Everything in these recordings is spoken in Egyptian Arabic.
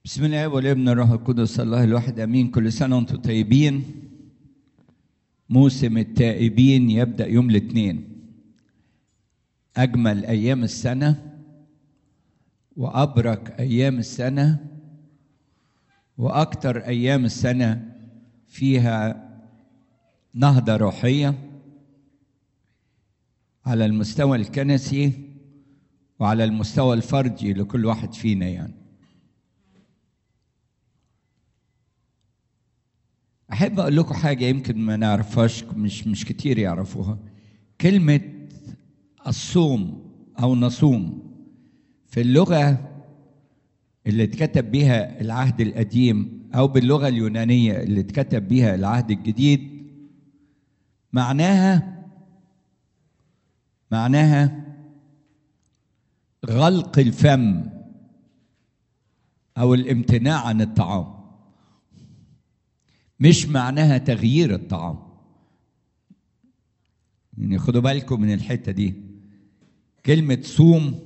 بسم الله والابن الروح القدس الله الواحد امين كل سنه وانتم طيبين موسم التائبين يبدا يوم الاثنين اجمل ايام السنه وابرك ايام السنه واكثر ايام السنه فيها نهضه روحيه على المستوى الكنسي وعلى المستوى الفردي لكل واحد فينا يعني احب اقول لكم حاجه يمكن ما نعرفهاش مش مش كتير يعرفوها كلمه الصوم او نصوم في اللغه اللي اتكتب بها العهد القديم او باللغه اليونانيه اللي اتكتب بها العهد الجديد معناها معناها غلق الفم او الامتناع عن الطعام مش معناها تغيير الطعام يعني خدوا بالكم من الحته دي كلمه صوم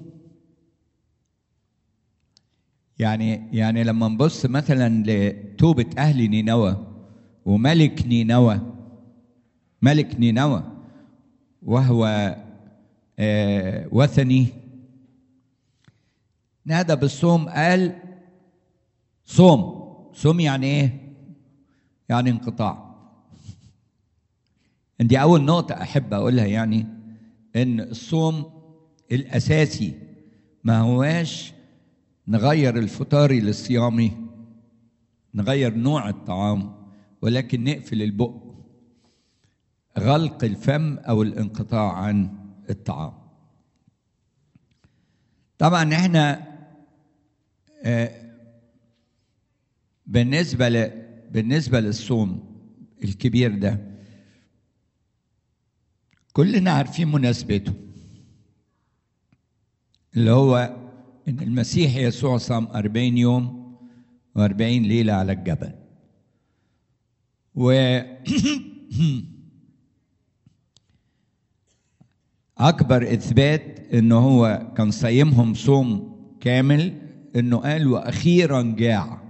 يعني يعني لما نبص مثلا لتوبه اهل نينوى وملك نينوى ملك نينوى وهو آه وثني نادى بالصوم قال صوم صوم يعني ايه يعني انقطاع دي اول نقطه احب اقولها يعني ان الصوم الاساسي ما هواش نغير الفطاري للصيامي نغير نوع الطعام ولكن نقفل البق غلق الفم او الانقطاع عن الطعام طبعا احنا بالنسبه ل بالنسبه للصوم الكبير ده كلنا عارفين مناسبته اللي هو ان المسيح يسوع صام أربعين يوم وأربعين ليلة على الجبل و أكبر إثبات إنه هو كان صايمهم صوم كامل إنه قال وأخيرا جاع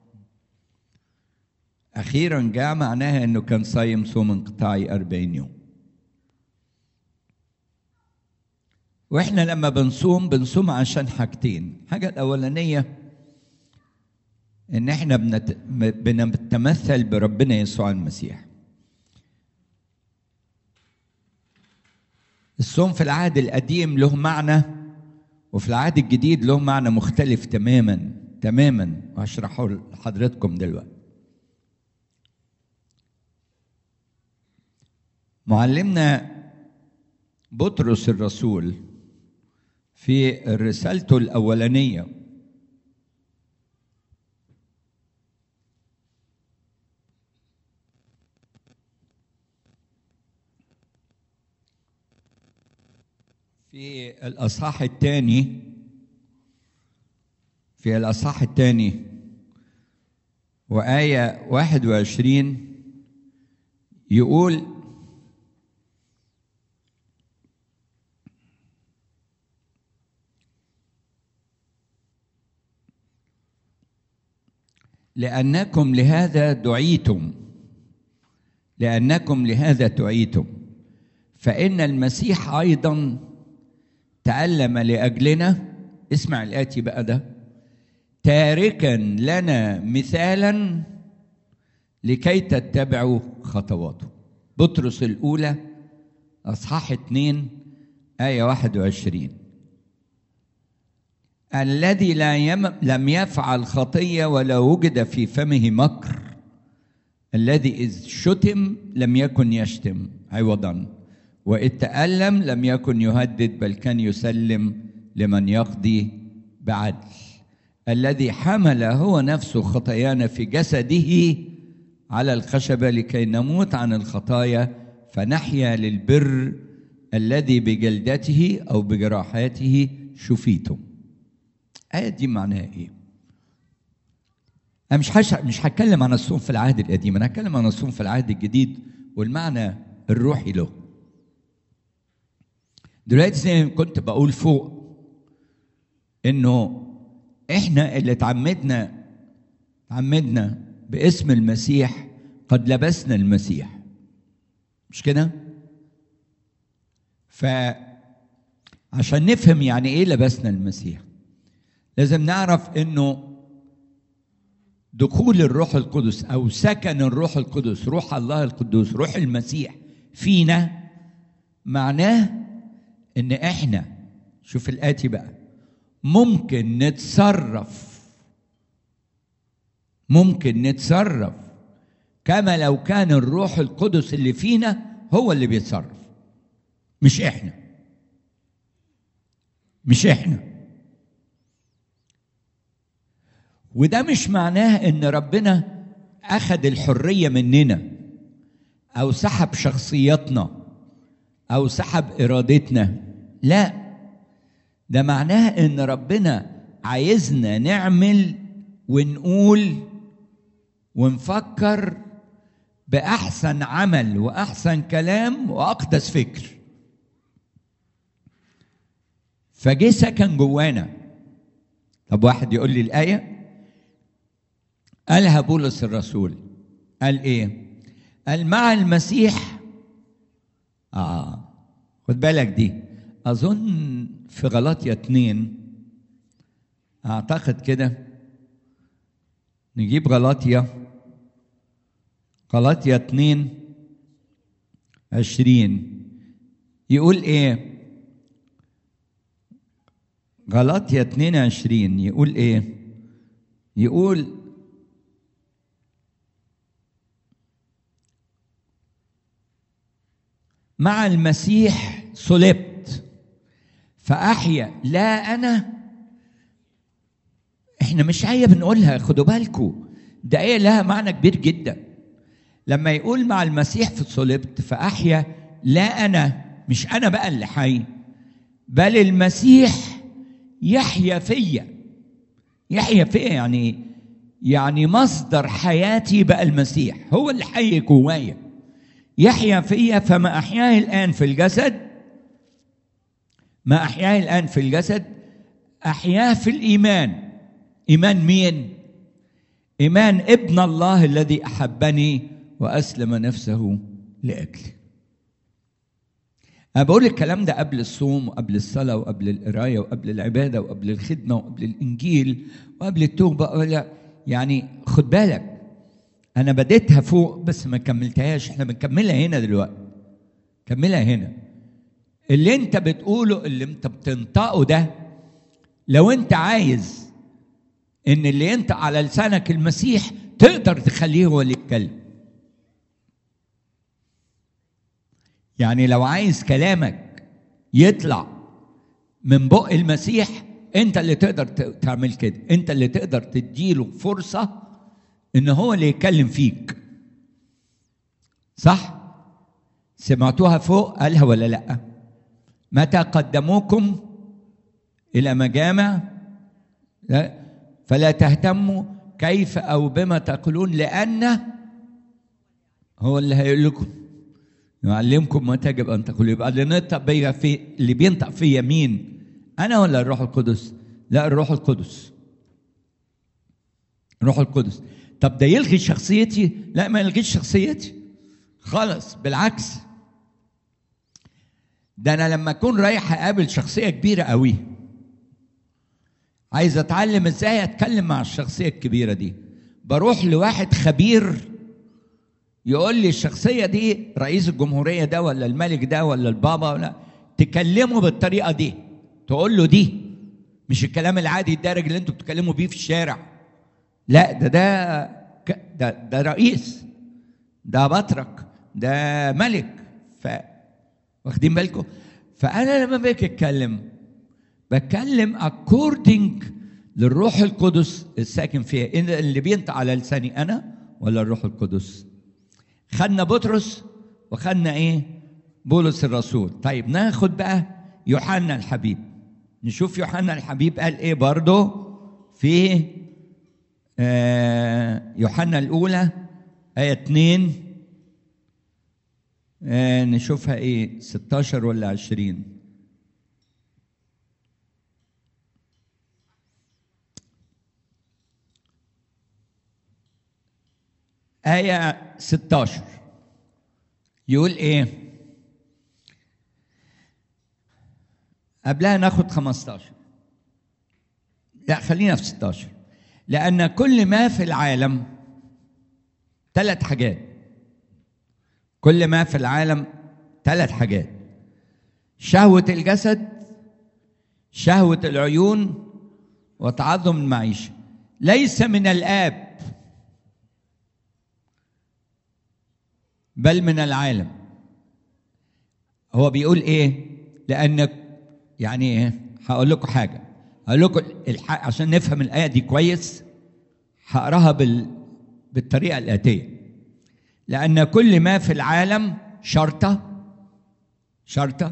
أخيرا جاع معناها إنه كان صايم صوم انقطاعي أربعين يوم واحنا لما بنصوم بنصوم عشان حاجتين الحاجه الاولانيه ان احنا بنت... بنتمثل بربنا يسوع المسيح الصوم في العهد القديم له معنى وفي العهد الجديد له معنى مختلف تماما تماما وهشرحه لحضرتكم دلوقتي معلمنا بطرس الرسول في رسالته الأولانية في الأصحاح الثاني في الأصحاح الثاني وآية 21 يقول لأنكم لهذا دعيتم لأنكم لهذا دعيتم فإن المسيح أيضا تألم لأجلنا اسمع الآتي بقى ده تاركا لنا مثالا لكي تتبعوا خطواته بطرس الأولى أصحاح اتنين آية واحد وعشرين الذي لا يم... لم يفعل خطيه ولا وجد في فمه مكر الذي اذ شتم لم يكن يشتم عوضا واذ تالم لم يكن يهدد بل كان يسلم لمن يقضي بعدل الذي حمل هو نفسه خطايانا في جسده على الخشبه لكي نموت عن الخطايا فنحيا للبر الذي بجلدته او بجراحاته شفيتم الآية دي معناها إيه؟ أنا مش هش... مش هتكلم عن الصوم في العهد القديم، أنا هتكلم عن الصوم في العهد الجديد والمعنى الروحي له. دلوقتي زي ما كنت بقول فوق إنه إحنا اللي اتعمدنا عمدنا باسم المسيح قد لبسنا المسيح مش كده فعشان نفهم يعني ايه لبسنا المسيح لازم نعرف انه دخول الروح القدس او سكن الروح القدس روح الله القدوس روح المسيح فينا معناه ان احنا شوف الاتي بقى ممكن نتصرف ممكن نتصرف كما لو كان الروح القدس اللي فينا هو اللي بيتصرف مش احنا مش احنا وده مش معناه ان ربنا اخذ الحريه مننا او سحب شخصياتنا او سحب ارادتنا لا ده معناه ان ربنا عايزنا نعمل ونقول ونفكر باحسن عمل واحسن كلام واقدس فكر فجه سكن جوانا طب واحد يقول لي الايه قالها بولس الرسول قال ايه قال مع المسيح اه خد بالك دي اظن في غلطية اتنين اعتقد كده نجيب غلطية غلطية اتنين عشرين يقول ايه غلطية اتنين عشرين يقول ايه يقول مع المسيح صلبت فأحيا لا أنا احنا مش عاية بنقولها خدوا بالكم ده ايه لها معنى كبير جدا لما يقول مع المسيح في صلبت فأحيا لا أنا مش أنا بقى اللي حي بل المسيح يحيا فيا يحيا فيا يعني يعني مصدر حياتي بقى المسيح هو اللي حي جوايا يحيا فيا فما أحياه الآن في الجسد ما أحياه الآن في الجسد أحياه في الإيمان إيمان مين؟ إيمان ابن الله الذي أحبني وأسلم نفسه لأجلي أنا بقول الكلام ده قبل الصوم وقبل الصلاة وقبل القراية وقبل العبادة وقبل الخدمة وقبل الإنجيل وقبل التوبة ولا يعني خد بالك أنا بديتها فوق بس ما كملتهاش إحنا بنكملها هنا دلوقتي كملها هنا اللي أنت بتقوله اللي أنت بتنطقه ده لو أنت عايز إن اللي ينطق على لسانك المسيح تقدر تخليه هو اللي يتكلم يعني لو عايز كلامك يطلع من بق المسيح انت اللي تقدر تعمل كده انت اللي تقدر تديله فرصة ان هو اللي يتكلم فيك صح سمعتوها فوق قالها ولا لا متى قدموكم الى مجامع لا فلا تهتموا كيف او بما تقولون لان هو اللي هيقول لكم يعلمكم ما تجب ان تقولوا يبقى اللي نطق بيا في اللي بينطق في يمين انا ولا الروح القدس؟ لا الروح القدس الروح القدس طب ده يلغي شخصيتي؟ لا ما يلغيش شخصيتي خالص بالعكس ده انا لما اكون رايح اقابل شخصيه كبيره قوي عايز اتعلم ازاي اتكلم مع الشخصيه الكبيره دي بروح لواحد خبير يقول لي الشخصية دي رئيس الجمهورية ده ولا الملك ده ولا البابا ولا تكلمه بالطريقة دي تقول له دي مش الكلام العادي الدارج اللي انتوا بتتكلموا بيه في الشارع لا ده ده ده, ده رئيس ده بطرك ده ملك ف واخدين بالكم فانا لما باجي اتكلم بتكلم according للروح القدس الساكن فيها اللي بينطق على لساني انا ولا الروح القدس خدنا بطرس وخدنا ايه بولس الرسول طيب ناخد بقى يوحنا الحبيب نشوف يوحنا الحبيب قال ايه برضه في آه يوحنا الاولى ايه 2 آه نشوفها ايه 16 ولا 20 آية 16 يقول إيه؟ قبلها ناخد 15 لا خلينا في 16 لأن كل ما في العالم ثلاث حاجات كل ما في العالم ثلاث حاجات شهوة الجسد شهوة العيون وتعظم المعيشة ليس من الآب بل من العالم هو بيقول ايه لانك يعني ايه هقول لكم حاجه هقول لكم الح... عشان نفهم الايه دي كويس هقراها بال... بالطريقه الاتيه لان كل ما في العالم شرطه شرطه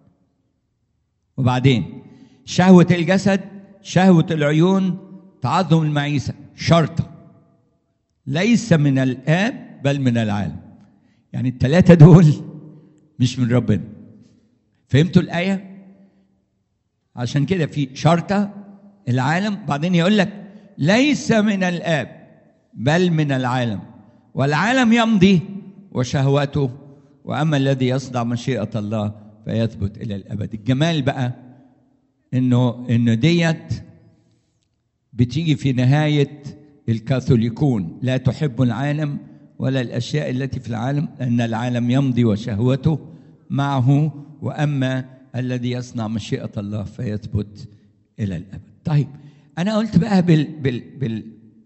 وبعدين شهوه الجسد شهوه العيون تعظم المعيشه شرطه ليس من الاب بل من العالم يعني الثلاثة دول مش من ربنا فهمتوا الآية؟ عشان كده في شرطة العالم بعدين يقول لك ليس من الآب بل من العالم والعالم يمضي وشهوته وأما الذي يصنع مشيئة الله فيثبت إلى الأبد الجمال بقى إنه إنه ديت بتيجي في نهاية الكاثوليكون لا تحب العالم ولا الاشياء التي في العالم لان العالم يمضي وشهوته معه واما الذي يصنع مشيئه الله فيثبت الى الابد. طيب انا قلت بقى بال بال بال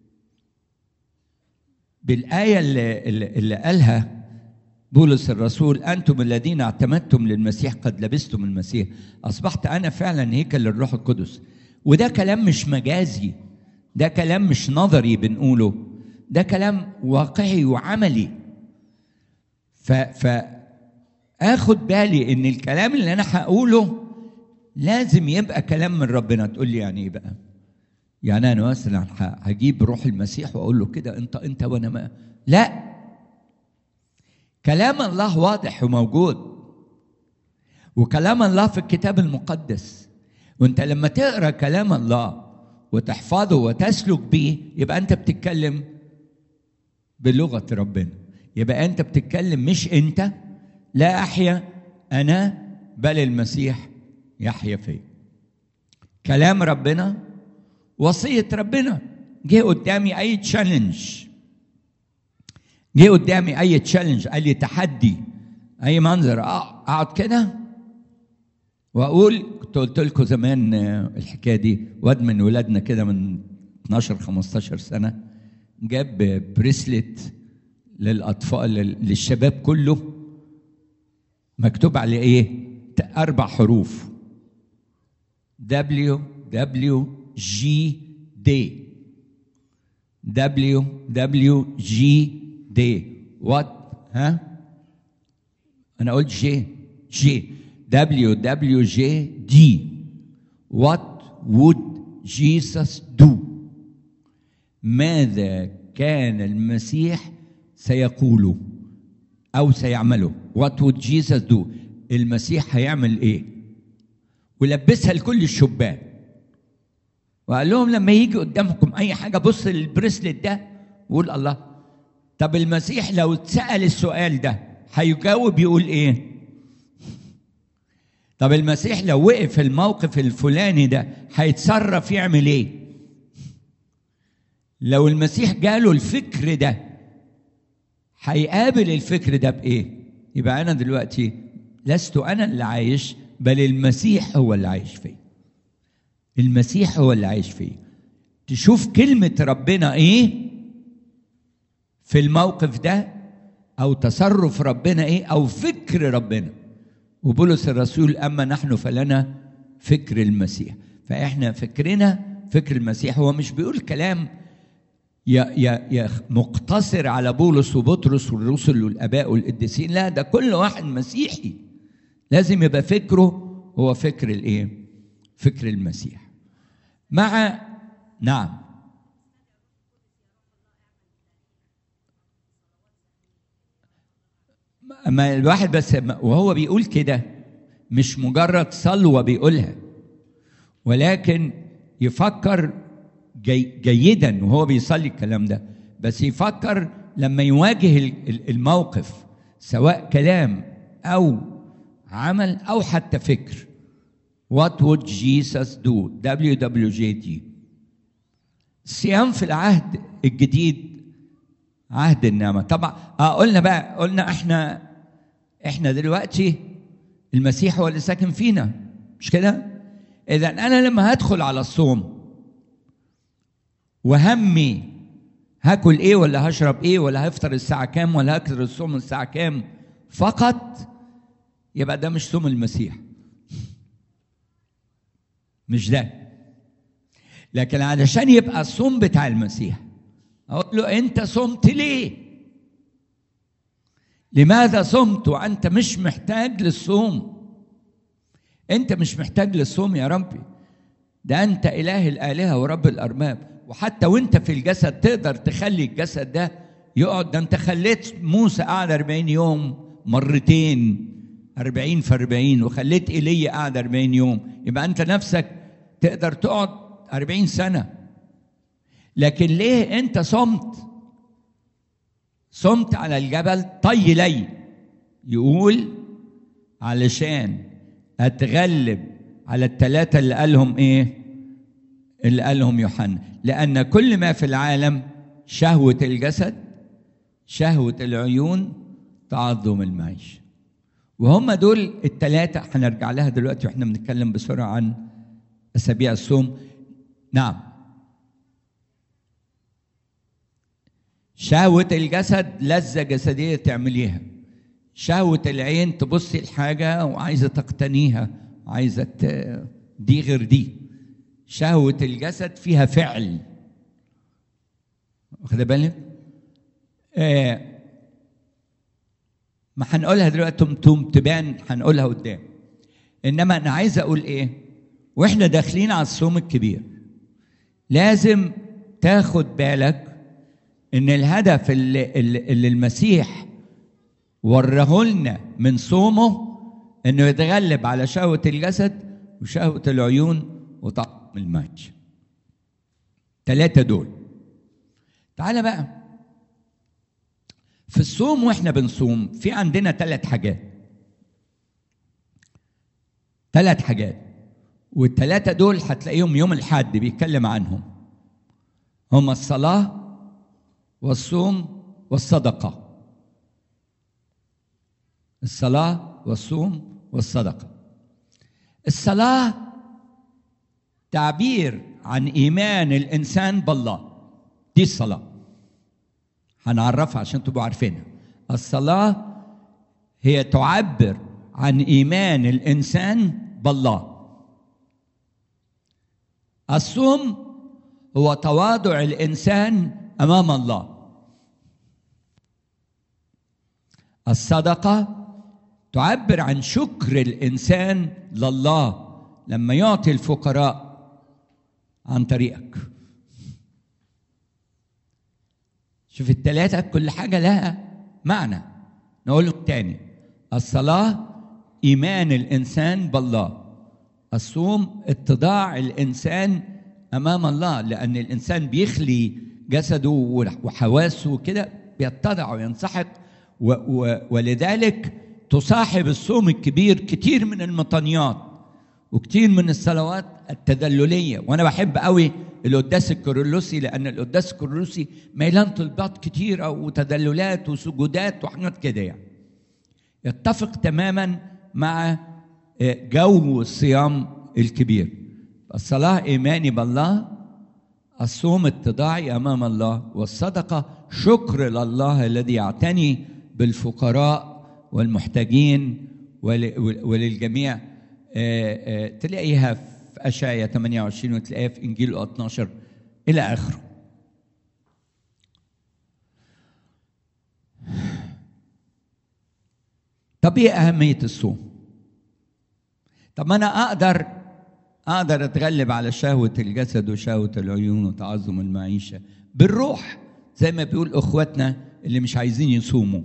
بالايه اللي, اللي قالها بولس الرسول انتم الذين اعتمدتم للمسيح قد لبستم المسيح اصبحت انا فعلا هيكل للروح القدس وده كلام مش مجازي ده كلام مش نظري بنقوله ده كلام واقعي وعملي ف ف اخد بالي ان الكلام اللي انا هقوله لازم يبقى كلام من ربنا تقول لي يعني ايه بقى يعني انا مثلا هجيب روح المسيح واقول له كده انت انت وانا ما لا كلام الله واضح وموجود وكلام الله في الكتاب المقدس وانت لما تقرا كلام الله وتحفظه وتسلك به يبقى انت بتتكلم بلغه ربنا يبقى انت بتتكلم مش انت لا احيا انا بل المسيح يحيا فيا كلام ربنا وصيه ربنا جه قدامي اي تشالنج جه قدامي اي تشالنج اي تحدي اي منظر اقعد كده واقول كنت قلت لكم زمان الحكايه دي واد من ولادنا كده من 12 15 سنه جاب بريسلت للاطفال للشباب كله مكتوب عليه ايه اربع حروف دبليو دبليو جي دي دبليو دبليو جي دي وات ها انا قلت جي جي دبليو دبليو جي دي وات وود جيسس دو ماذا كان المسيح سيقوله او سيعمله وات وود جيسس دو المسيح هيعمل ايه ولبسها لكل الشبان وقال لهم لما يجي قدامكم اي حاجه بص للبريسلت ده وقول الله طب المسيح لو اتسال السؤال ده هيجاوب يقول ايه طب المسيح لو وقف في الموقف الفلاني ده هيتصرف يعمل ايه لو المسيح جاله الفكر ده هيقابل الفكر ده بايه يبقى انا دلوقتي لست انا اللي عايش بل المسيح هو اللي عايش فيه المسيح هو اللي عايش فيه تشوف كلمة ربنا ايه في الموقف ده او تصرف ربنا ايه او فكر ربنا وبولس الرسول اما نحن فلنا فكر المسيح فاحنا فكرنا فكر المسيح هو مش بيقول كلام يا يا يا مقتصر على بولس وبطرس والرسل والاباء والقديسين لا ده كل واحد مسيحي لازم يبقى فكره هو فكر الايه فكر المسيح مع نعم ما الواحد بس وهو بيقول كده مش مجرد صلوة بيقولها ولكن يفكر جي جيدا وهو بيصلي الكلام ده بس يفكر لما يواجه الموقف سواء كلام او عمل او حتى فكر What would Jesus do? WWJD الصيام في العهد الجديد عهد النعمة طبعا آه قلنا بقى قلنا احنا احنا دلوقتي المسيح هو اللي ساكن فينا مش كده؟ إذا أنا لما هدخل على الصوم وهمي هاكل ايه ولا هشرب ايه ولا هفطر الساعة كام ولا هكسر الصوم الساعة كام فقط يبقى ده مش صوم المسيح مش ده لكن علشان يبقى الصوم بتاع المسيح اقول له انت صمت ليه لماذا صمت وانت مش محتاج للصوم انت مش محتاج للصوم يا ربي ده انت اله الالهه ورب الارباب وحتى وانت في الجسد تقدر تخلي الجسد ده يقعد ده انت خليت موسى قعد 40 يوم مرتين 40 في 40 وخليت ايليا قعد 40 يوم يبقى انت نفسك تقدر تقعد 40 سنه لكن ليه انت صمت صمت على الجبل طي لي يقول علشان اتغلب على الثلاثه اللي قالهم ايه اللي قالهم يوحنا لان كل ما في العالم شهوه الجسد شهوه العيون تعظم المعيشه وهم دول الثلاثه هنرجع لها دلوقتي واحنا بنتكلم بسرعه عن اسابيع الصوم نعم شهوة الجسد لذة جسدية تعمليها شهوة العين تبصي الحاجة وعايزة تقتنيها عايزة دي غير دي شهوة الجسد فيها فعل واخد بالك؟ آه ما هنقولها دلوقتي تم تبان هنقولها قدام انما انا عايز اقول ايه واحنا داخلين على الصوم الكبير لازم تاخد بالك ان الهدف اللي, اللي المسيح وراه لنا من صومه انه يتغلب على شهوه الجسد وشهوه العيون وطعم الماج ثلاثه دول تعالى بقى في الصوم واحنا بنصوم في عندنا ثلاث حاجات ثلاث حاجات والثلاثه دول هتلاقيهم يوم الحد بيتكلم عنهم هما الصلاه والصوم والصدقه الصلاه والصوم والصدقه الصلاه تعبير عن ايمان الانسان بالله دي الصلاه هنعرفها عشان تبقوا عارفينها الصلاه هي تعبر عن ايمان الانسان بالله الصوم هو تواضع الانسان امام الله الصدقه تعبر عن شكر الانسان لله لما يعطي الفقراء عن طريقك شوف الثلاثه كل حاجه لها معنى نقول تاني الصلاه ايمان الانسان بالله الصوم اتضاع الانسان امام الله لان الانسان بيخلي جسده وحواسه كده بيتضع وينسحق و و ولذلك تصاحب الصوم الكبير كتير من المطنيات وكتير من الصلوات التذلليه وانا بحب قوي القداس الكورولوسي لان القداس الكورولوسي ميلان طلبات كتيره وتذللات وسجودات وحاجات كده يعني يتفق تماما مع جو الصيام الكبير الصلاه ايماني بالله الصوم اتضاعي امام الله والصدقه شكر لله الذي يعتني بالفقراء والمحتاجين وللجميع تلاقيها في اشعيا 28 وتلاقيها في انجيل 12 الى اخره طب ايه اهميه الصوم طب ما انا اقدر اقدر اتغلب على شهوه الجسد وشهوه العيون وتعظم المعيشه بالروح زي ما بيقول اخواتنا اللي مش عايزين يصوموا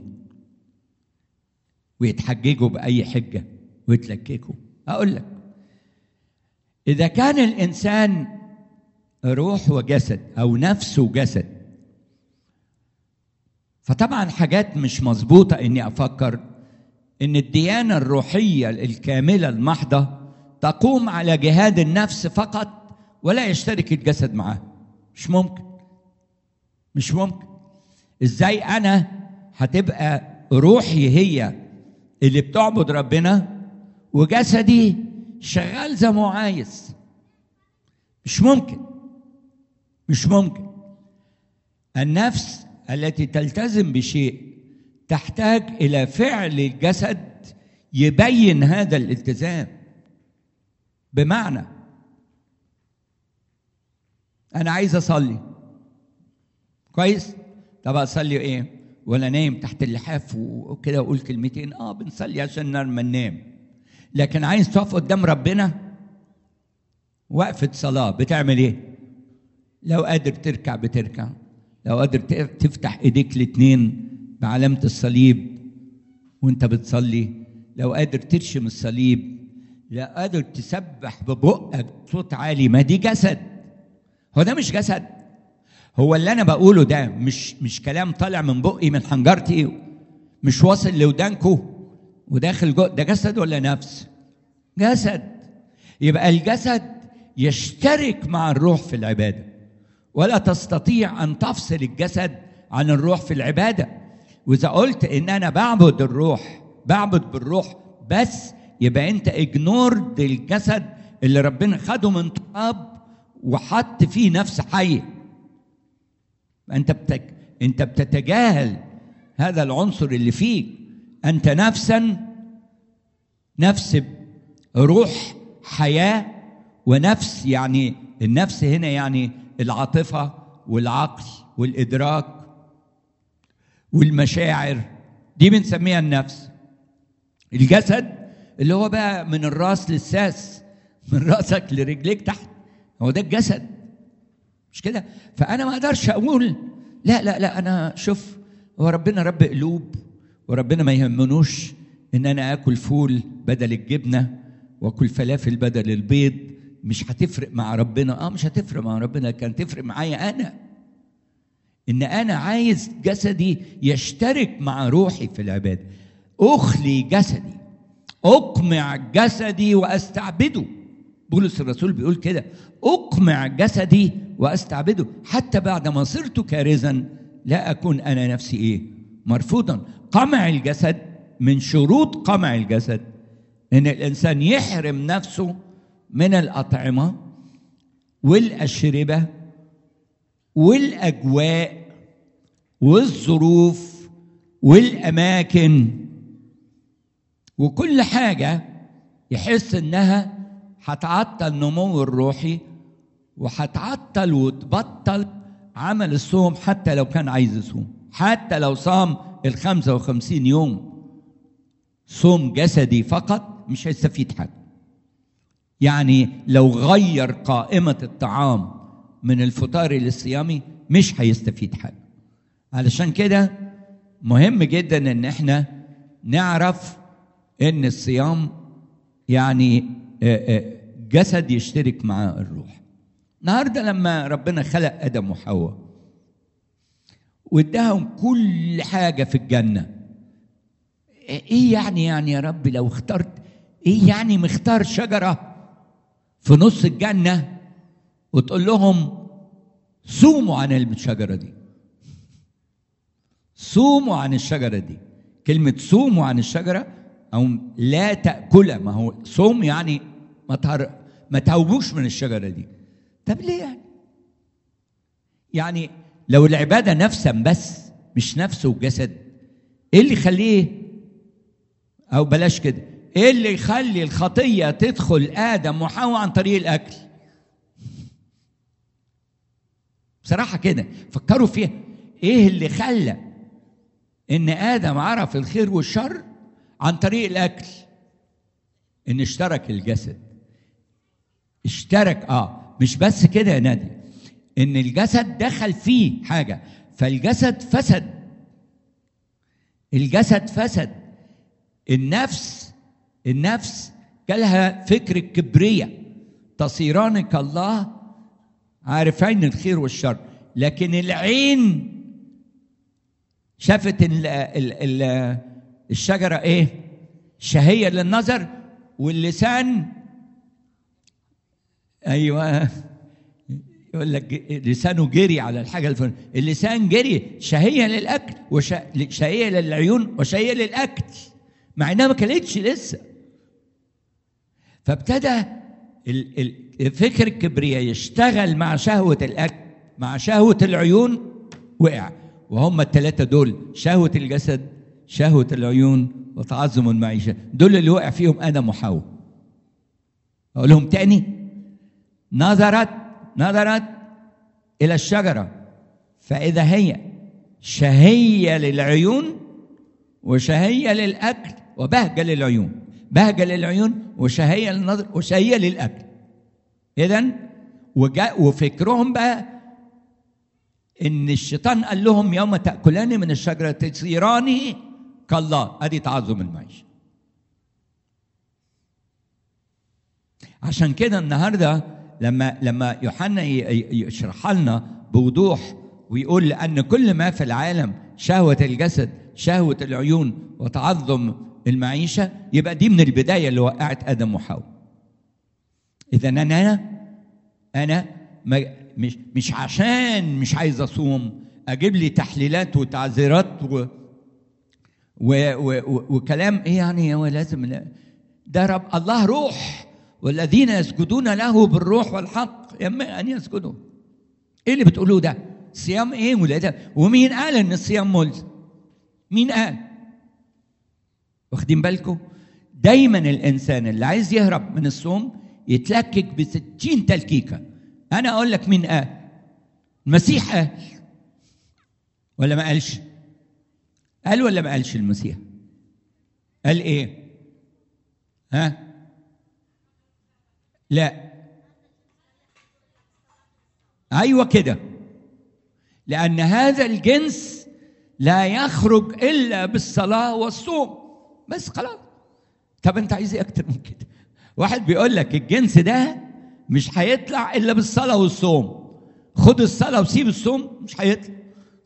ويتحججوا باي حجه ويتلككوا اقول لك اذا كان الانسان روح وجسد او نفس وجسد فطبعا حاجات مش مظبوطة إني أفكر إن الديانة الروحية الكاملة المحضة تقوم على جهاد النفس فقط ولا يشترك الجسد معاه مش ممكن مش ممكن ازاي انا هتبقى روحي هي اللي بتعبد ربنا وجسدي شغال زي ما هو عايز مش ممكن مش ممكن النفس التي تلتزم بشيء تحتاج الى فعل الجسد يبين هذا الالتزام بمعنى انا عايز اصلي كويس طب اصلي ايه ولا نايم تحت اللحاف وكده واقول كلمتين اه بنصلي عشان لما ننام لكن عايز تقف قدام ربنا وقفه صلاه بتعمل ايه لو قادر تركع بتركع لو قادر تفتح ايديك الاتنين بعلامه الصليب وانت بتصلي لو قادر ترشم الصليب لا قادر تسبح ببقك صوت عالي ما دي جسد هو ده مش جسد هو اللي انا بقوله ده مش مش كلام طالع من بقي من حنجرتي مش واصل لودانكو وداخل جو ده جسد ولا نفس جسد يبقى الجسد يشترك مع الروح في العباده ولا تستطيع ان تفصل الجسد عن الروح في العباده واذا قلت ان انا بعبد الروح بعبد بالروح بس يبقى انت اجنورد الجسد اللي ربنا خده من تراب وحط فيه نفس حيه انت بتك... انت بتتجاهل هذا العنصر اللي فيك انت نفسا نفس روح حياه ونفس يعني النفس هنا يعني العاطفه والعقل والادراك والمشاعر دي بنسميها النفس الجسد اللي هو بقى من الراس للساس من راسك لرجليك تحت هو ده الجسد مش كده فانا ما اقدرش اقول لا لا لا انا شوف هو ربنا رب قلوب وربنا ما يهمنوش ان انا اكل فول بدل الجبنه واكل فلافل بدل البيض مش هتفرق مع ربنا اه مش هتفرق مع ربنا كان تفرق معايا انا ان انا عايز جسدي يشترك مع روحي في العباده اخلي جسدي اقمع جسدي واستعبده بولس الرسول بيقول كده اقمع جسدي واستعبده حتى بعد ما صرت كارزا لا اكون انا نفسي ايه مرفوضا قمع الجسد من شروط قمع الجسد ان الانسان يحرم نفسه من الاطعمه والاشربه والاجواء والظروف والاماكن وكل حاجه يحس انها هتعطل نموه الروحي وهتعطل وتبطل عمل الصوم حتى لو كان عايز يصوم حتى لو صام ال 55 يوم صوم جسدي فقط مش هيستفيد حاجه يعني لو غير قائمة الطعام من الفطار للصيامي مش هيستفيد حاجة علشان كده مهم جدا ان احنا نعرف ان الصيام يعني جسد يشترك مع الروح النهارده لما ربنا خلق ادم وحواء واداهم كل حاجه في الجنه ايه يعني يعني يا رب لو اخترت ايه يعني مختار شجره في نص الجنه وتقول لهم صوموا عن الشجره دي صوموا عن الشجره دي كلمه صوموا عن الشجره او لا تاكلها ما هو صوم يعني ما تهر... ما تهوبوش من الشجره دي طب ليه يعني يعني لو العباده نفسا بس مش نفس وجسد ايه اللي يخليه او بلاش كده ايه اللي يخلي الخطيه تدخل ادم وحواء عن طريق الاكل بصراحه كده فكروا فيها ايه اللي خلى ان ادم عرف الخير والشر عن طريق الاكل ان اشترك الجسد اشترك اه مش بس كده يا نادي ان الجسد دخل فيه حاجه فالجسد فسد الجسد فسد النفس النفس جالها فكر الكبرية تصيران كالله عارفين الخير والشر لكن العين شافت ال ال ال الشجرة إيه؟ شهية للنظر واللسان أيوه يقول لك لسانه جري على الحاجة الفلانية اللسان جري شهية للأكل وشهية للعيون وشهية للأكل مع إنها ما كانتش لسه فابتدى الفكر الكبرياء يشتغل مع شهوة الأكل مع شهوة العيون وقع وهم الثلاثة دول شهوة الجسد شهوة العيون وتعظم المعيشة دول اللي وقع فيهم آدم وحواء أقول لهم تاني نظرت نظرت إلى الشجرة فإذا هي شهية للعيون وشهية للأكل وبهجة للعيون بهجة للعيون وشهية للنظر وشهية للأكل إذا وفكرهم بقى إن الشيطان قال لهم يوم تأكلان من الشجرة تصيران كالله أدي تعظم المعيشة عشان كده النهارده لما لما يوحنا يشرح لنا بوضوح ويقول لأن كل ما في العالم شهوة الجسد شهوة العيون وتعظم المعيشة يبقى دي من البداية اللي وقعت آدم وحواء إذا أنا أنا مش مش عشان مش عايز أصوم أجيب لي تحليلات وتعذيرات و و و وكلام إيه يعني هو لازم لا ده رب الله روح والذين يسجدون له بالروح والحق ينبغي أن يسجدوا إيه اللي بتقولوه ده؟ صيام إيه ولا ده؟ ومين قال إن الصيام ملزم؟ مين قال؟ واخدين بالكم دايما الانسان اللي عايز يهرب من الصوم يتلكك بستين تلكيكه انا اقول لك مين قال المسيح قال ولا ما قالش قال ولا ما قالش المسيح قال ايه ها لا ايوه كده لان هذا الجنس لا يخرج الا بالصلاه والصوم بس خلاص طب انت عايز ايه اكتر من كده واحد بيقول لك الجنس ده مش هيطلع الا بالصلاه والصوم خد الصلاه وسيب الصوم مش هيطلع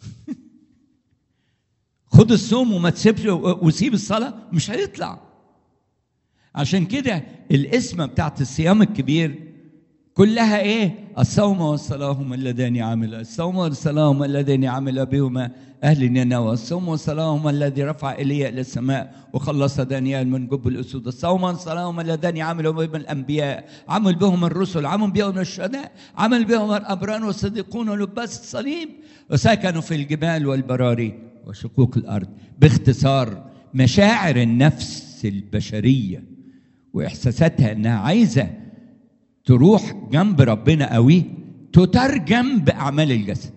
خد الصوم وما تسيبش وسيب الصلاه مش هيطلع عشان كده الاسم بتاعت الصيام الكبير كلها ايه الصوم والصلاة هما اللذان عمل الصوم والصلاة هما اللذان عمل بهما أهل نينوى الصوم والصلاة هما الذي رفع إلي إلى السماء وخلص دانيال من جب الأسود الصوم والصلاة هما اللذان عملوا بهم الأنبياء عمل بهم الرسل عمل بهم الشهداء عمل بهم الأبرار والصديقون ولباس الصليب وسكنوا في الجبال والبراري وشقوق الأرض باختصار مشاعر النفس البشرية وإحساساتها إنها عايزة تروح جنب ربنا قوي تترجم باعمال الجسد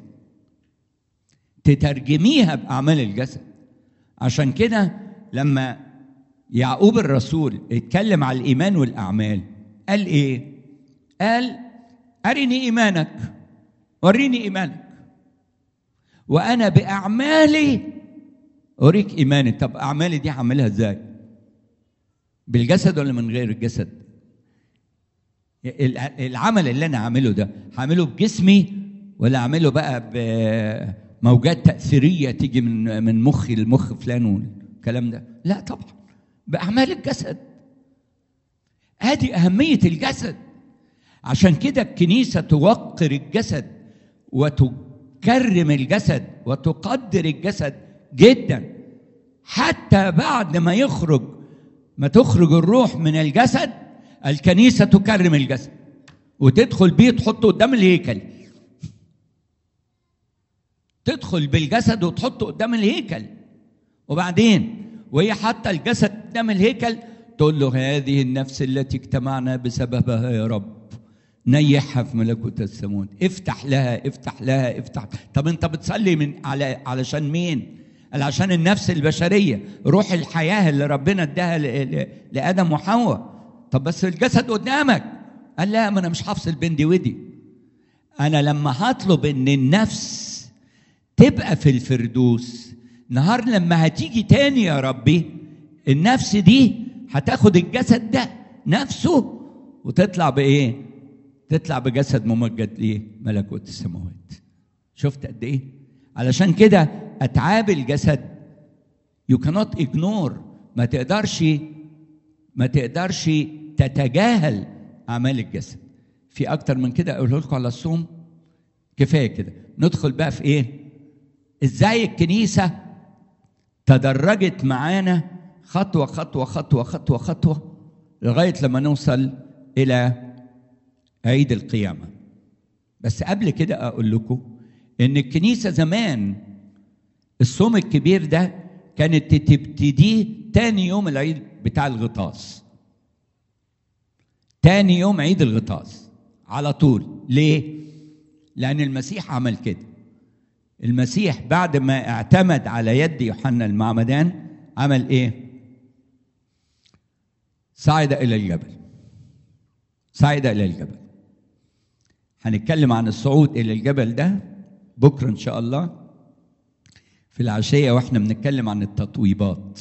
تترجميها باعمال الجسد عشان كده لما يعقوب الرسول اتكلم على الايمان والاعمال قال ايه قال ارني ايمانك وريني ايمانك وانا باعمالي اريك ايماني طب اعمالي دي هعملها ازاي بالجسد ولا من غير الجسد العمل اللي انا هعمله ده هعمله بجسمي ولا اعمله بقى بموجات تاثيريه تيجي من من مخي لمخ فلان والكلام ده لا طبعا باعمال الجسد هذه اهميه الجسد عشان كده الكنيسه توقر الجسد وتكرم الجسد وتقدر الجسد جدا حتى بعد ما يخرج ما تخرج الروح من الجسد الكنيسة تكرم الجسد وتدخل بيه تحطه قدام الهيكل تدخل بالجسد وتحطه قدام الهيكل وبعدين وهي حاطه الجسد قدام الهيكل تقول له هذه النفس التي اجتمعنا بسببها يا رب نيحها في ملكوت السماوات افتح لها افتح لها افتح طب انت بتصلي من على علشان مين قال عشان النفس البشريه روح الحياه اللي ربنا اداها لادم وحواء طب بس الجسد قدامك قال لا ما انا مش هفصل بين دي ودي انا لما هطلب ان النفس تبقى في الفردوس نهار لما هتيجي تاني يا ربي النفس دي هتاخد الجسد ده نفسه وتطلع بايه تطلع بجسد ممجد ليه ملكوت السماوات شفت قد ايه علشان كده اتعاب الجسد you cannot ignore ما تقدرش ما تقدرش تتجاهل اعمال الجسد في اكتر من كده اقوله لكم على الصوم كفايه كده ندخل بقى في ايه ازاي الكنيسه تدرجت معانا خطوه خطوه خطوه خطوه خطوه لغايه لما نوصل الى عيد القيامه بس قبل كده اقول لكم ان الكنيسه زمان الصوم الكبير ده كانت تبتديه تاني يوم العيد بتاع الغطاس تاني يوم عيد الغطاس على طول ليه لان المسيح عمل كده المسيح بعد ما اعتمد على يد يوحنا المعمدان عمل ايه صعد الى الجبل صعد الى الجبل هنتكلم عن الصعود الى الجبل ده بكره ان شاء الله في العشيه واحنا بنتكلم عن التطويبات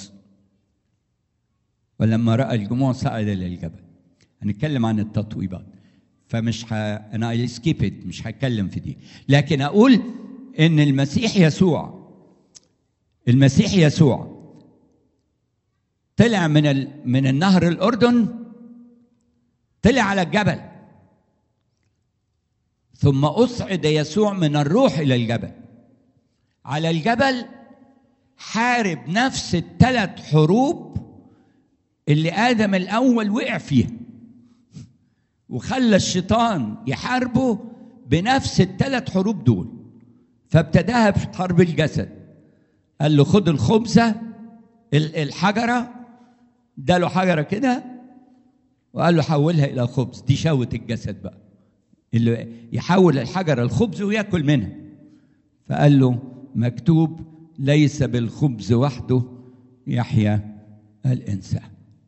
ولما راى الجموع صعد الى الجبل هنتكلم عن التطويبات فمش ه... انا سكيب مش هتكلم في دي لكن اقول ان المسيح يسوع المسيح يسوع طلع من ال... من النهر الاردن طلع على الجبل ثم اصعد يسوع من الروح الى الجبل على الجبل حارب نفس الثلاث حروب اللي ادم الاول وقع فيها وخلى الشيطان يحاربه بنفس الثلاث حروب دول فابتداها بحرب الجسد قال له خد الخبزه الحجره اداله حجره كده وقال له حولها الى خبز دي شهوه الجسد بقى اللي يحول الحجره الخبز وياكل منها فقال له مكتوب ليس بالخبز وحده يحيا الانسان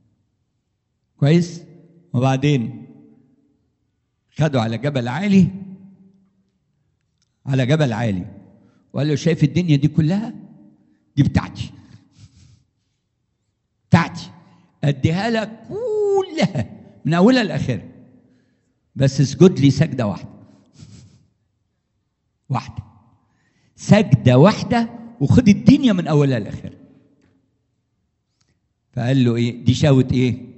كويس وبعدين خدوا على جبل عالي على جبل عالي وقال له شايف الدنيا دي كلها دي بتاعتي بتاعتي اديها لك كلها من اولها لاخرها بس اسجد لي سجده واحده واحده سجده واحده وخد الدنيا من اولها لاخرها فقال له ايه دي شاوة ايه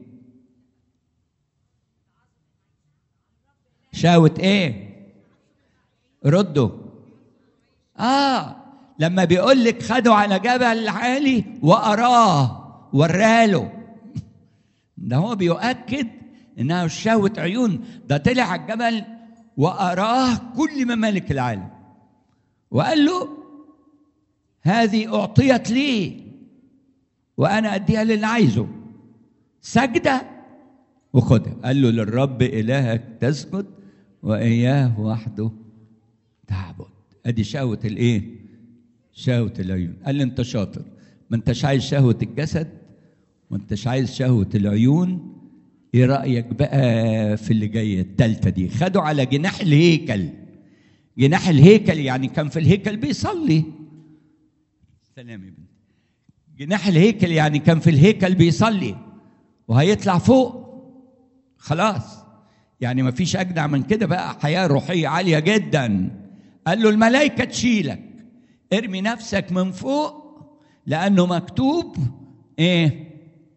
شاوة ايه ردوا اه لما بيقول لك خدوا على جبل عالي واراه وراله ده هو بيؤكد انها شهوة عيون ده طلع على الجبل واراه كل ممالك العالم وقال له هذه اعطيت لي وانا اديها للي عايزه سجده وخدها قال له للرب الهك تسجد واياه وحده تعبد ادي شهوه الايه شهوه العيون قال لي انت شاطر ما انتش عايز شهوه الجسد ما انتش عايز شهوه العيون ايه رايك بقى في اللي جايه التالتة دي خدوا على جناح الهيكل جناح الهيكل يعني كان في الهيكل بيصلي سلام يا بنتي جناح الهيكل يعني كان في الهيكل بيصلي وهيطلع فوق خلاص يعني ما فيش اجدع من كده بقى حياه روحيه عاليه جدا قال له الملائكه تشيلك ارمي نفسك من فوق لانه مكتوب ايه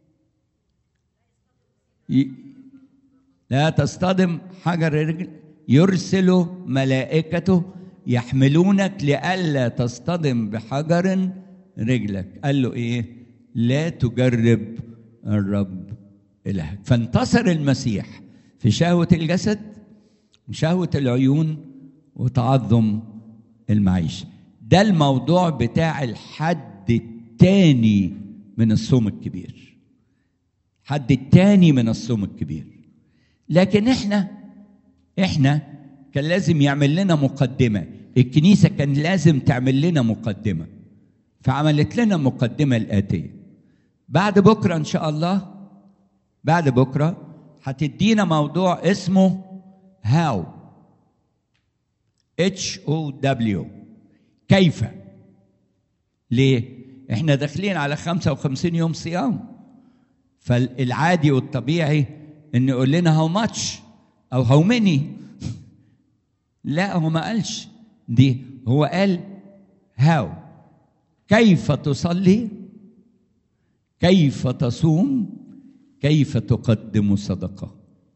ي... لا تصطدم حجر الرجل يرسل ملائكته يحملونك لئلا تصطدم بحجر رجلك قال له ايه لا تجرب الرب الهك فانتصر المسيح في شهوه الجسد وشهوه العيون وتعظم المعيشه ده الموضوع بتاع الحد الثاني من الصوم الكبير حد الثاني من الصوم الكبير لكن احنا احنا كان لازم يعمل لنا مقدمه الكنيسه كان لازم تعمل لنا مقدمه فعملت لنا المقدمه الاتيه بعد بكره ان شاء الله بعد بكره هتدينا موضوع اسمه هاو اتش او دبليو كيف ليه احنا داخلين على 55 يوم صيام فالعادي والطبيعي انه يقول لنا هاو ماتش او هاو ماني لا هو ما قالش دي هو قال هاو كيف تصلي كيف تصوم كيف تقدم صدقه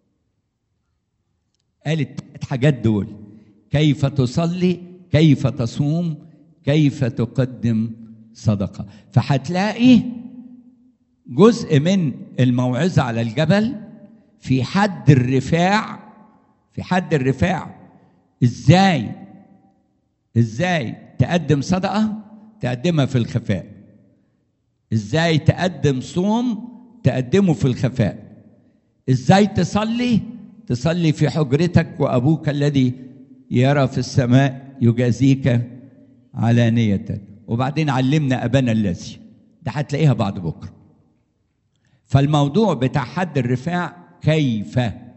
قال الثلاث حاجات دول كيف تصلي كيف تصوم كيف تقدم صدقه فهتلاقي جزء من الموعظه على الجبل في حد الرفاع في حد الرفاع ازاي ازاي تقدم صدقه تقدمها في الخفاء ازاي تقدم صوم تقدمه في الخفاء ازاي تصلي تصلي في حجرتك وابوك الذي يرى في السماء يجازيك علانية وبعدين علمنا ابانا الذي ده هتلاقيها بعد بكره فالموضوع بتاع حد الرفاع كيف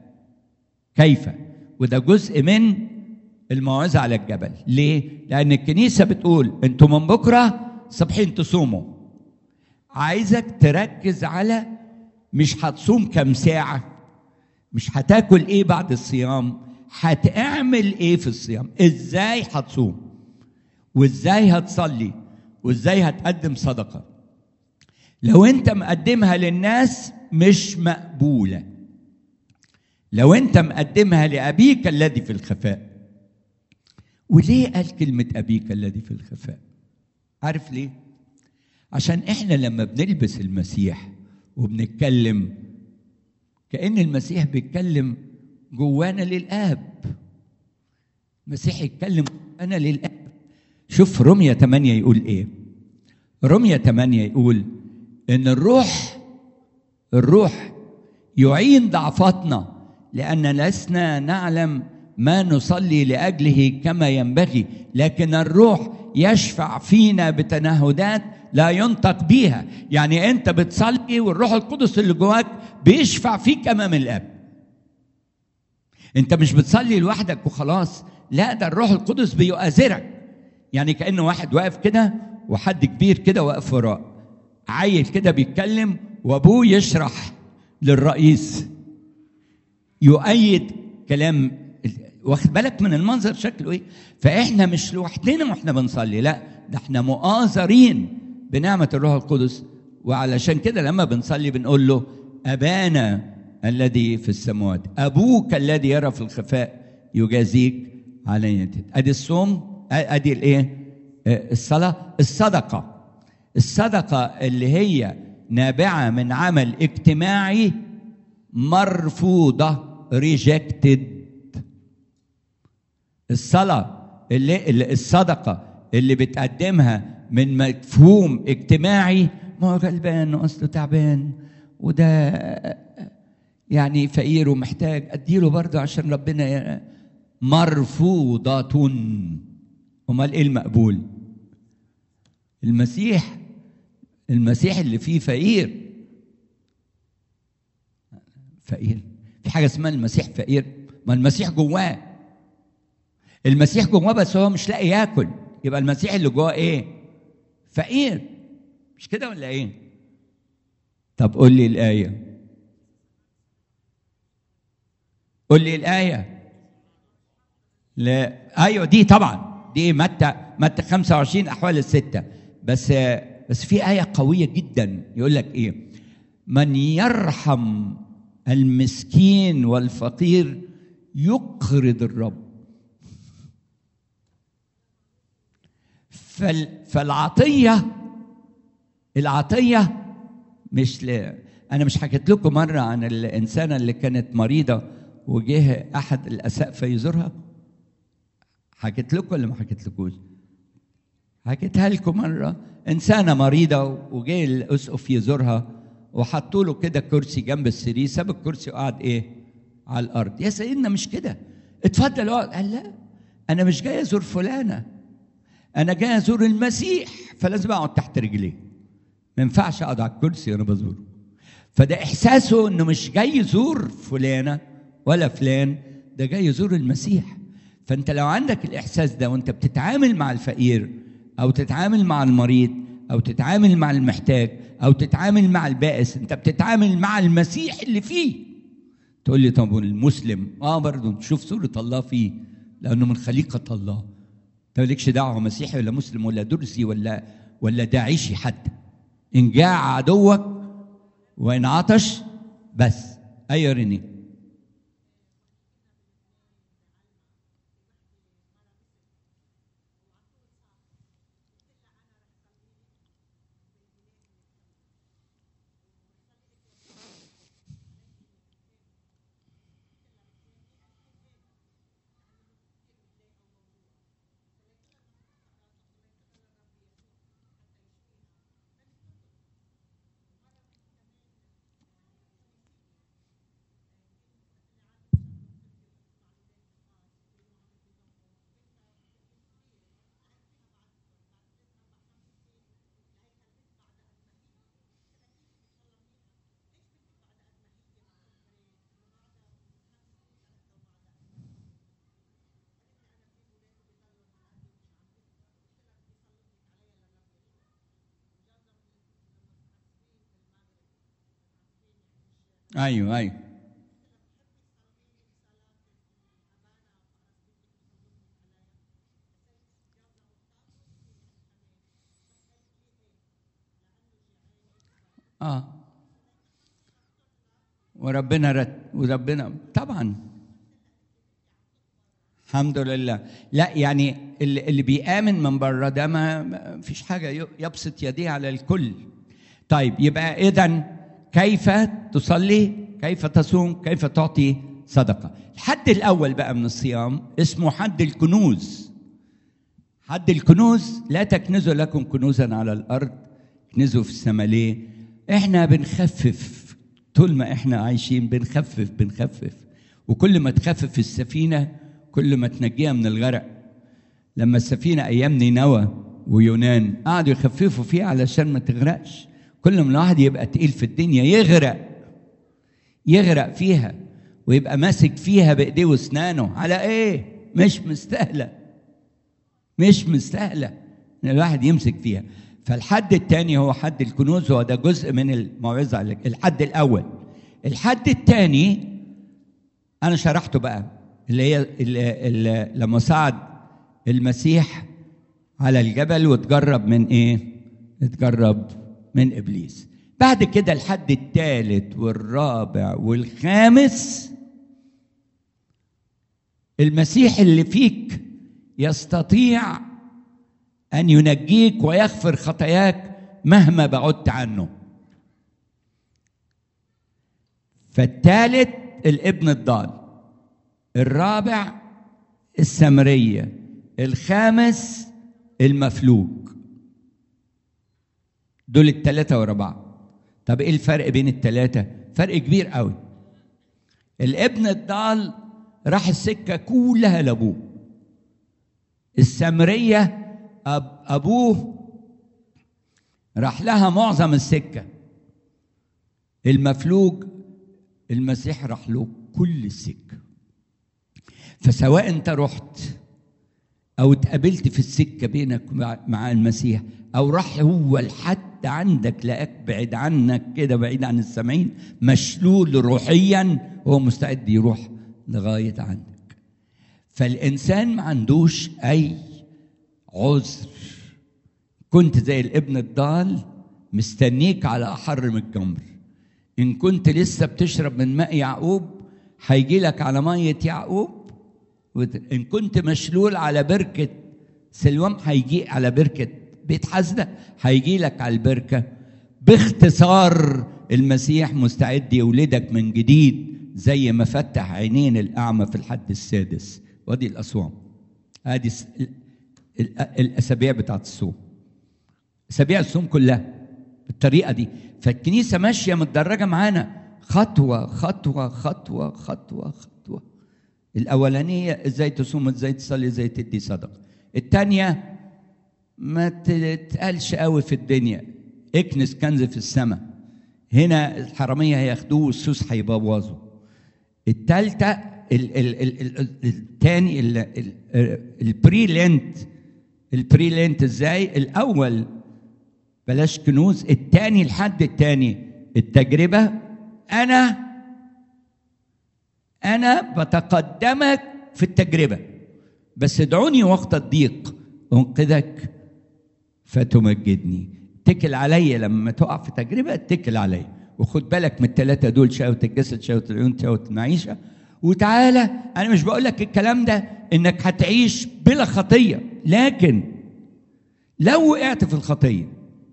كيف وده جزء من الموعظة على الجبل ليه؟ لأن الكنيسة بتقول أنتوا من بكرة صبحين تصوموا عايزك تركز على مش هتصوم كام ساعة مش هتاكل ايه بعد الصيام هتعمل ايه في الصيام ازاي هتصوم وازاي هتصلي وازاي هتقدم صدقة لو انت مقدمها للناس مش مقبولة لو انت مقدمها لأبيك الذي في الخفاء وليه قال كلمة أبيك الذي في الخفاء عارف ليه عشان احنا لما بنلبس المسيح وبنتكلم كأن المسيح بيتكلم جوانا للآب المسيح يتكلم جوانا للآب شوف رمية 8 يقول ايه رمية 8 يقول ان الروح الروح يعين ضعفاتنا لأن لسنا نعلم ما نصلي لأجله كما ينبغي لكن الروح يشفع فينا بتنهدات لا ينطق بيها يعني انت بتصلي والروح القدس اللي جواك بيشفع فيك امام الاب انت مش بتصلي لوحدك وخلاص لا ده الروح القدس بيؤازرك يعني كانه واحد واقف كده وحد كبير كده واقف وراه عيل كده بيتكلم وابوه يشرح للرئيس يؤيد كلام واخد بالك من المنظر شكله ايه فاحنا مش لوحدنا واحنا بنصلي لا ده احنا مؤازرين بنعمه الروح القدس وعلشان كده لما بنصلي بنقول له ابانا الذي في السماوات ابوك الذي يرى في الخفاء يجازيك على ادي الصوم ادي الايه الصلاه الصدقه الصدقه اللي هي نابعه من عمل اجتماعي مرفوضه ريجكتد الصلاة اللي, اللي الصدقة اللي بتقدمها من مفهوم اجتماعي ما هو غلبان واصله تعبان وده يعني فقير ومحتاج اديله برضه عشان ربنا مرفوضة امال ايه المقبول المسيح المسيح اللي فيه فقير فقير في حاجه اسمها المسيح فقير ما المسيح جواه المسيح جواه بس هو مش لاقي ياكل يبقى المسيح اللي جواه ايه فقير مش كده ولا ايه طب قول لي الايه قول لي الايه لا ايوه دي طبعا دي متى متى 25 احوال السته بس بس في ايه قويه جدا يقول لك ايه من يرحم المسكين والفقير يقرض الرب فالعطية العطية مش ل... أنا مش حكيت لكم مرة عن الإنسانة اللي كانت مريضة وجه أحد الأسقفة يزورها حكيت لكم ولا ما حكيت لكوش؟ حكيتها لكم مرة إنسانة مريضة وجه الأسقف يزورها وحطوا له كده كرسي جنب السرير ساب الكرسي وقعد إيه؟ على الأرض يا سيدنا مش كده اتفضل اقعد قال لا أنا مش جاي أزور فلانة انا جاي ازور المسيح فلازم اقعد تحت رجليه ما ينفعش اقعد على الكرسي وانا بزوره فده احساسه انه مش جاي يزور فلانه ولا فلان ده جاي يزور المسيح فانت لو عندك الاحساس ده وانت بتتعامل مع الفقير او تتعامل مع المريض او تتعامل مع المحتاج او تتعامل مع البائس انت بتتعامل مع المسيح اللي فيه تقول لي طب المسلم اه برضه تشوف صوره الله فيه لانه من خليقه الله انت مالكش دعوه مسيحي ولا مسلم ولا درسي ولا ولا ده عيشي حتى ان جاع عدوك وان عطش بس ايوه ريني ايوه ايوه اه وربنا رت وربنا طبعا الحمد لله لا يعني اللي اللي بيآمن من بره ده ما ما فيش حاجه ي- يبسط يديه على الكل طيب يبقى اذا كيف تصلي كيف تصوم كيف تعطي صدقه الحد الاول بقى من الصيام اسمه حد الكنوز حد الكنوز لا تكنزوا لكم كنوزا على الارض اكنزوا في السماء ليه احنا بنخفف طول ما احنا عايشين بنخفف بنخفف وكل ما تخفف السفينه كل ما تنجيها من الغرق لما السفينه ايام نينوى ويونان قعدوا يخففوا فيها علشان ما تغرقش كل ما الواحد يبقى تقيل في الدنيا يغرق يغرق فيها ويبقى ماسك فيها بايديه واسنانه على ايه مش مستاهله مش مستاهله ان الواحد يمسك فيها فالحد الثاني هو حد الكنوز هو ده جزء من الموعظه الحد الاول الحد الثاني انا شرحته بقى اللي هي اللي اللي لما صعد المسيح على الجبل وتجرب من ايه اتجرب من ابليس بعد كده الحد الثالث والرابع والخامس المسيح اللي فيك يستطيع ان ينجيك ويغفر خطاياك مهما بعدت عنه فالثالث الابن الضال الرابع السمريه الخامس المفلوج دول الثلاثه ورا بعض طب ايه الفرق بين الثلاثه فرق كبير قوي الابن الضال راح السكه كلها لابوه السمريه أب ابوه راح لها معظم السكه المفلوج المسيح راح له كل السكه فسواء انت رحت او اتقابلت في السكه بينك مع المسيح او راح هو لحد عندك لقاك بعيد عنك كده بعيد عن السامعين مشلول روحيا هو مستعد يروح لغايه عندك فالانسان ما عندوش اي عذر كنت زي الابن الضال مستنيك على احر من الجمر ان كنت لسه بتشرب من ماء يعقوب هيجي لك على ميه يعقوب ان كنت مشلول على بركه سلوم هيجي على بركه بيت حسده هيجي لك على البركه باختصار المسيح مستعد يولدك من جديد زي ما فتح عينين الاعمى في الحد السادس وادي الاصوام هذه الاسابيع بتاعت الصوم اسابيع الصوم كلها بالطريقه دي فالكنيسه ماشيه متدرجه معانا خطوه خطوه خطوه خطوه خطوه الاولانيه ازاي تصوم ازاي تصلي ازاي تدي صدقه الثانيه ما تتقالش قوي في الدنيا اكنس كنز في السماء هنا الحراميه هياخدوه والسوس هيبوظوا الثالثه الثاني البري لينت البري لينت ازاي الاول بلاش كنوز الثاني الحد الثاني التجربه انا انا بتقدمك في التجربه بس ادعوني وقت الضيق انقذك فتمجدني اتكل عليا لما تقع في تجربه اتكل عليا وخد بالك من الثلاثه دول شهوه الجسد شهوه العيون شهوه المعيشه وتعالى انا مش بقول لك الكلام ده انك هتعيش بلا خطيه لكن لو وقعت في الخطيه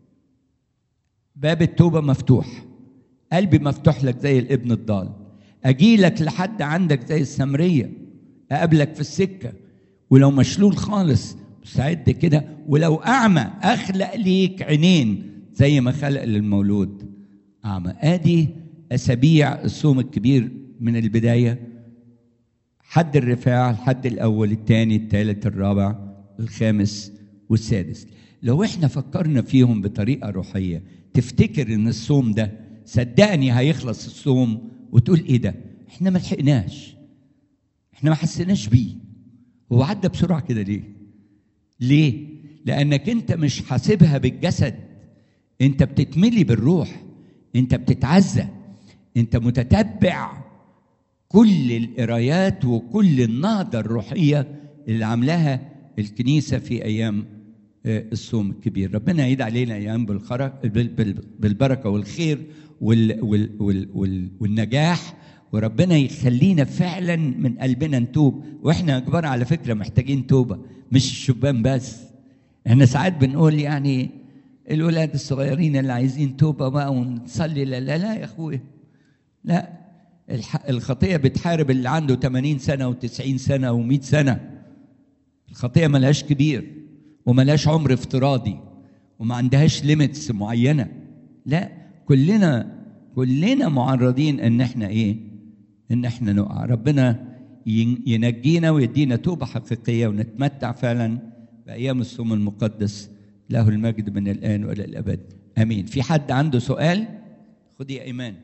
باب التوبه مفتوح قلبي مفتوح لك زي الابن الضال اجي لك لحد عندك زي السمريه اقابلك في السكه ولو مشلول خالص مستعد كده ولو اعمى اخلق ليك عينين زي ما خلق للمولود اعمى ادي اسابيع الصوم الكبير من البدايه حد الرفاع الحد الاول الثاني الثالث الرابع الخامس والسادس لو احنا فكرنا فيهم بطريقه روحيه تفتكر ان الصوم ده صدقني هيخلص الصوم وتقول ايه ده احنا ما لحقناش احنا ما حسيناش بيه هو عدى بسرعه كده ليه ليه لانك انت مش حاسبها بالجسد انت بتتملي بالروح انت بتتعزى انت متتبع كل القرايات وكل النهضه الروحيه اللي عاملاها الكنيسه في ايام الصوم الكبير ربنا يعيد علينا ايام بالخرق بالبركه والخير وال وال وال وال والنجاح وربنا يخلينا فعلا من قلبنا نتوب واحنا كبار على فكره محتاجين توبه مش الشبان بس احنا ساعات بنقول يعني الولاد الصغيرين اللي عايزين توبه بقى ونصلي لا لا لا يا اخويا لا الخطيه بتحارب اللي عنده 80 سنه و90 سنه و100 سنه الخطيه ملهاش كبير وملهاش عمر افتراضي وما عندهاش ليميتس معينه لا كلنا كلنا معرضين ان احنا ايه ان احنا نقع ربنا ينجينا ويدينا توبه حقيقيه ونتمتع فعلا بايام الصوم المقدس له المجد من الان والى الابد امين في حد عنده سؤال خدي يا ايمان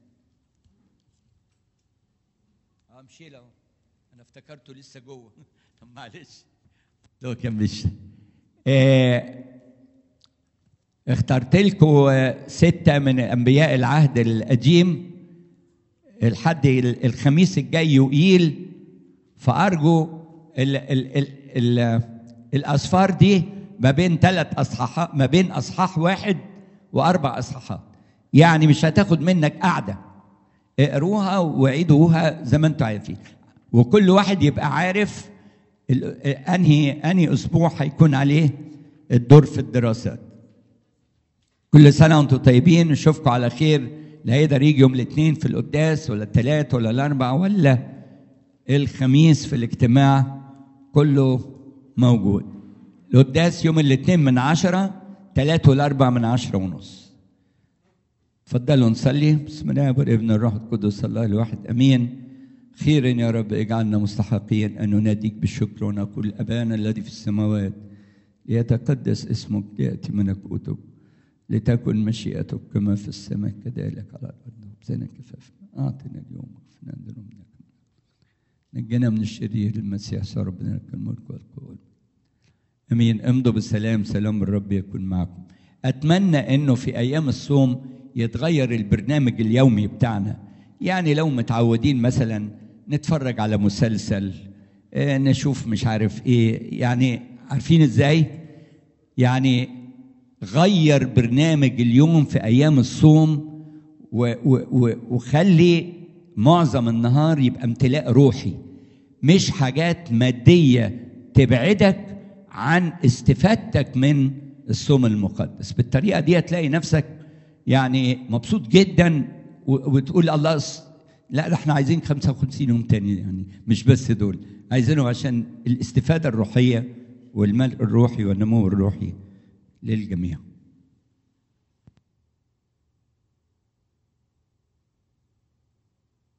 اه مشي له انا افتكرته لسه جوه طب معلش لو كان مش آه اخترت لكم ستة من أنبياء العهد القديم الحد الخميس الجاي يقيل فأرجو ال ال ال ال الأسفار دي ما بين ثلاث أصحاحات ما بين أصحاح واحد وأربع أصحاحات يعني مش هتاخد منك قعدة اقروها وعيدوها زي ما انتم عارفين وكل واحد يبقى عارف انهي انهي اسبوع هيكون عليه الدور في الدراسات كل سنه وانتم طيبين نشوفكم على خير لا هيقدر يجي يوم الاثنين في القداس ولا الثلاث ولا الاربع ولا الخميس في الاجتماع كله موجود القداس يوم الاثنين من عشرة ثلاث والاربع من عشرة ونص تفضلوا نصلي بسم الله والابن الروح القدس الله الواحد امين خيرا يا رب اجعلنا مستحقين ان نناديك بالشكر ونقول ابانا الذي في السماوات ليتقدس اسمك لياتي ملكوتك لتكن مشيئتك كما في السماء كذلك على الارض خبزنا كفافنا اعطنا اليوم واغفرنا ذنوبنا نجنا من الشرير المسيح صار ربنا لك الملك والقوه امين امضوا بالسلام سلام الرب يكون معكم اتمنى انه في ايام الصوم يتغير البرنامج اليومي بتاعنا يعني لو متعودين مثلا نتفرج على مسلسل نشوف مش عارف ايه يعني عارفين ازاي يعني غير برنامج اليوم في ايام الصوم و و و وخلي معظم النهار يبقى امتلاء روحي مش حاجات ماديه تبعدك عن استفادتك من الصوم المقدس بالطريقه دي هتلاقي نفسك يعني مبسوط جدا وتقول الله لا احنا عايزين 55 يوم تاني يعني مش بس دول عايزينه عشان الاستفاده الروحيه والملء الروحي والنمو الروحي للجميع